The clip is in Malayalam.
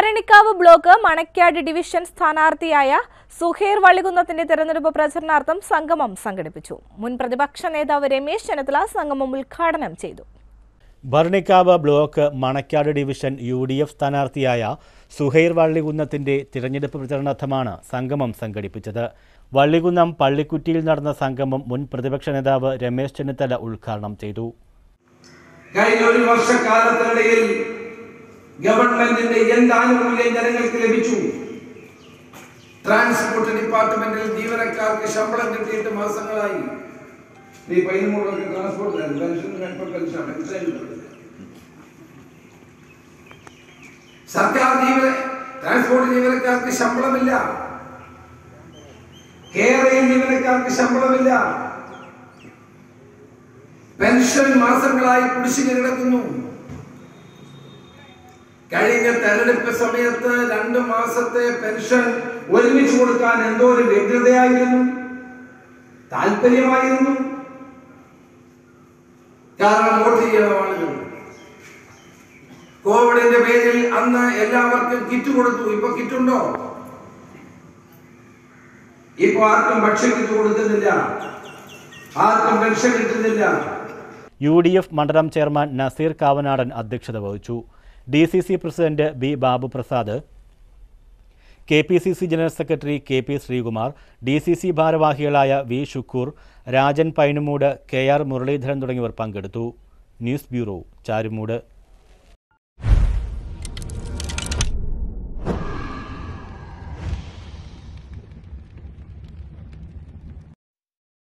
ഭരണിക്കാവ് ബ്ലോക്ക് മണക്കാട് ഡിവിഷൻ സ്ഥാനാർത്ഥിയായ സുഹേർ വള്ളികുന്നത്തിന്റെ തെരഞ്ഞെടുപ്പ് പ്രചരണാർത്ഥം സംഗമം സംഘടിപ്പിച്ചു മുൻ പ്രതിപക്ഷ നേതാവ് രമേശ് ചെന്നിത്തല സംഗമം ഉദ്ഘാടനം ചെയ്തു Bharanikkavu block Manakkad division U D F സ്ഥാനാർത്ഥിയായ സുഹൈർ വള്ളികുന്നത്തിന്റെ തിരഞ്ഞെടുപ്പ് പ്രചരണാർത്ഥമാണ് സംഗമം സംഘടിപ്പിച്ചത് വള്ളികുന്നം പള്ളിക്കുറ്റിയിൽ നടന്ന സംഗമം മുൻ പ്രതിപക്ഷ നേതാവ് രമേശ് ചെന്നിത്തല ഉദ്ഘാടനം ചെയ്തു കഴിഞ്ഞ ഒരു വർഷക്കാലത്തിനിടയിൽ ഗവൺമെന്റിന്റെ എന്ത് ആനുകൂല്യം ജനങ്ങൾക്ക് ലഭിച്ചു ട്രാൻസ്പോർട്ട് ഡിപ്പാർട്ട്മെന്റിൽ ജീവനക്കാർക്ക് ശമ്പളം കിട്ടിയിട്ട് മാസങ്ങളായി ഈ പൈനമൂടൊക്കെ ട്രാൻസ്പോർട്ട് പെൻഷൻ പെൻഷൻ പെൻഷൻ സർക്കാർ ജീവന ട്രാൻസ്പോർട്ട് ജീവനക്കാർക്ക് ശമ്പളമില്ല കേരളയിൽ ജീവനക്കാർക്ക് ശമ്പളമില്ല പെൻഷൻ മാസങ്ങളായി കുടിശ്ശിക കിടക്കുന്നു കഴിഞ്ഞ തെരഞ്ഞെടുപ്പ് സമയത്ത് രണ്ട് മാസത്തെ പെൻഷൻ ഒരുമിച്ച് കൊടുക്കാൻ എന്തോ ഒരു വ്യഗ്രതയായിരുന്നു താല്പര്യമായിരുന്നു കാരണം വോട്ട് ചെയ്യണം ആളുകൾ കോവിഡിന്റെ പേരിൽ അന്ന് എല്ലാവർക്കും കിറ്റ് കൊടുത്തു ഇപ്പൊ കിറ്റുണ്ടോ ഇപ്പൊ ആർക്കും ഭക്ഷ്യക്കിറ്റ് കൊടുക്കുന്നില്ല ആർക്കും പെൻഷൻ കിട്ടുന്നില്ല യു ഡി എഫ് മണ്ഡലം ചെയർമാൻ നസീർ കാവനാടൻ അധ്യക്ഷത വഹിച്ചു D C C president B Babu Prasad K P C C general secretary K P Sreekumar D C C ഭാരവാഹികളായ V Shukkoor Rajan Painumoodu K R Muraleedharan തുടങ്ങിയവർ പങ്കെടുത്തു ന്യൂസ് ബ്യൂറോ ചാരുമൂട്